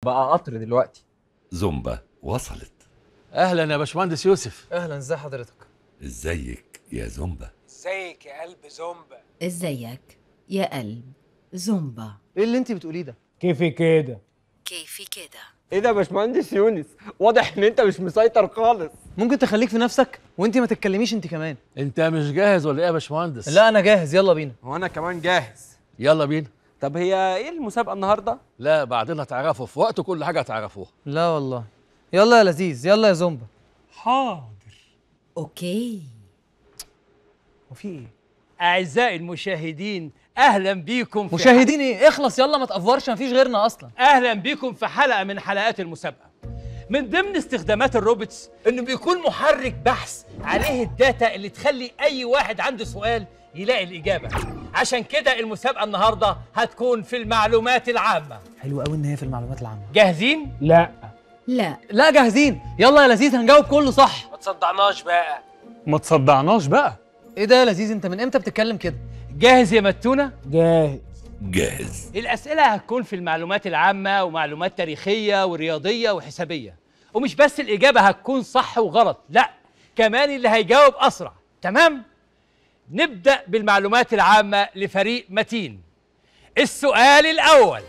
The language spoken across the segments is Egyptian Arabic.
بقى قطر دلوقتي زومبا وصلت اهلا يا باشمهندس يوسف اهلا ازي حضرتك ازيك يا زومبا ازيك يا قلب زومبا ازيك يا قلب زومبا ايه اللي انت بتقوليه ده كيفي كده كيفي كده ايه ده يا باشمهندس يونس واضح ان انت مش مسيطر خالص ممكن تخليك في نفسك وانت ما تتكلميش انت كمان انت مش جاهز ولا ايه يا باشمهندس لا انا جاهز يلا بينا وانا كمان جاهز يلا بينا طب هي ايه المسابقه النهارده لا بعدين هتعرفوا في وقت كل حاجه هتعرفوها لا والله يلا يا لذيذ يلا يا زومبا حاضر اوكي وفي ايه اعزائي المشاهدين اهلا بيكم في مشاهدين ايه اخلص يلا ما تافورش مفيش غيرنا اصلا اهلا بيكم في حلقه من حلقات المسابقه من ضمن استخدامات الروبوتس انه بيكون محرك بحث عليه الداتا اللي تخلي اي واحد عنده سؤال يلاقي الاجابه عشان كده المسابقه النهارده هتكون في المعلومات العامه حلو قوي ان هي في المعلومات العامه جاهزين لا لا لا جاهزين يلا يا لذيذ هنجاوب كله صح ما تصدعناش بقى ما تصدعناش بقى ايه ده يا لذيذ انت من امتى بتتكلم كده جاهز يا متونه جاهز جاهز الأسئلة هتكون في المعلومات العامة ومعلومات تاريخية ورياضية وحسابية ومش بس الإجابة هتكون صح وغلط لا كمان اللي هيجاوب أسرع تمام؟ نبدأ بالمعلومات العامة لفريق متين السؤال الأول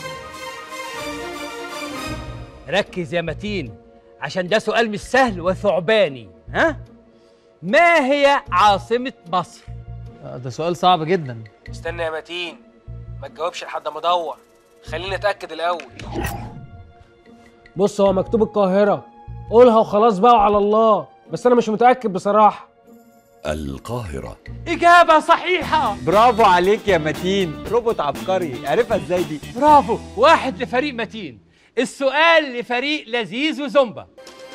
ركز يا متين عشان ده سؤال مش سهل وثعباني ها؟ ما هي عاصمة مصر؟ آه، ده سؤال صعب جدا استنى يا متين ما تجاوبش لحد ما ادور خليني اتاكد الاول بص هو مكتوب القاهرة قولها وخلاص بقى وعلى الله بس أنا مش متأكد بصراحة القاهرة إجابة صحيحة برافو عليك يا متين روبوت عبقري عرفها ازاي دي برافو واحد لفريق متين السؤال لفريق لذيذ وزومبا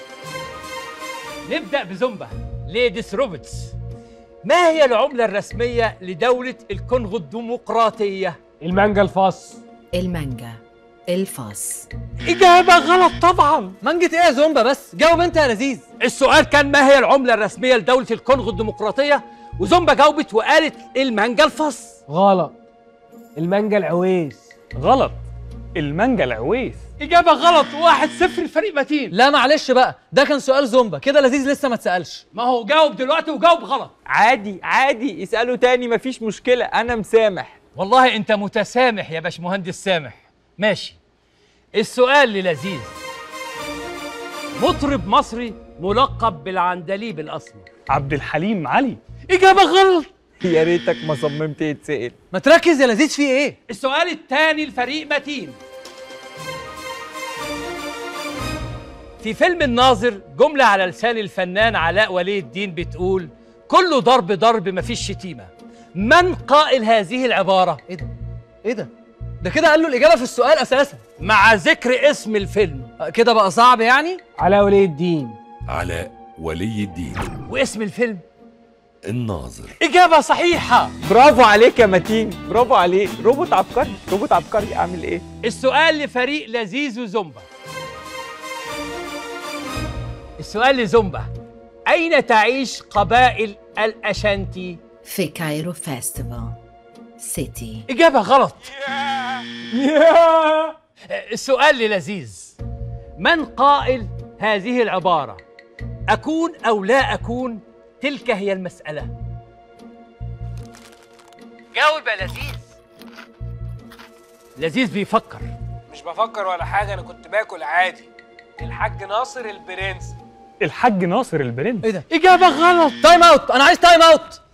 نبدأ بزومبا ليديس روبوتس ما هي العملة الرسمية لدولة الكونغو الديمقراطية؟ المانجا الفص المانجا الفاس إجابة غلط طبعا مانجة ايه يا زومبا بس جاوب انت يا لذيذ السؤال كان ما هي العملة الرسمية لدولة الكونغو الديمقراطية؟ وزومبا جاوبت وقالت المانجا الفص غلط المانجا العويس غلط المانجا العويس إجابة غلط واحد صفر لفريق متين لا معلش بقى ده كان سؤال زومبا كده لذيذ لسه ما اتسالش ما هو جاوب دلوقتي وجاوب غلط عادي عادي اساله تاني مفيش مشكله انا مسامح والله انت متسامح يا باشمهندس سامح ماشي السؤال للذيذ مطرب مصري ملقب بالعندليب الاسمر عبد الحليم علي اجابه غلط يا ريتك ما صممت يتسال ما تركز يا لذيذ في ايه السؤال الثاني لفريق متين في فيلم الناظر جملة على لسان الفنان علاء ولي الدين بتقول كله ضرب ضرب مفيش شتيمة من قائل هذه العبارة؟ ايه ده ايه ده ده كده قال له الاجابه في السؤال اساسا مع ذكر اسم الفيلم آه، كده بقى صعب يعني علاء ولي الدين علاء ولي الدين واسم الفيلم الناظر إجابة صحيحة برافو عليك يا متين برافو عليك روبوت عبقري روبوت عبقري اعمل ايه السؤال لفريق لذيذ وزومبا السؤال لزومبا أين تعيش قبائل الأشانتي؟ في كايرو فيستيفال سيتي إجابة غلط السؤال للذيذ من قائل هذه العبارة أكون أو لا أكون تلك هي المسألة جاوب يا لذيذ لذيذ بيفكر مش بفكر ولا حاجه انا كنت باكل عادي الحاج ناصر البرنس الحاج ناصر البرنس ايه ده إجابة غلط تايم اوت انا عايز تايم اوت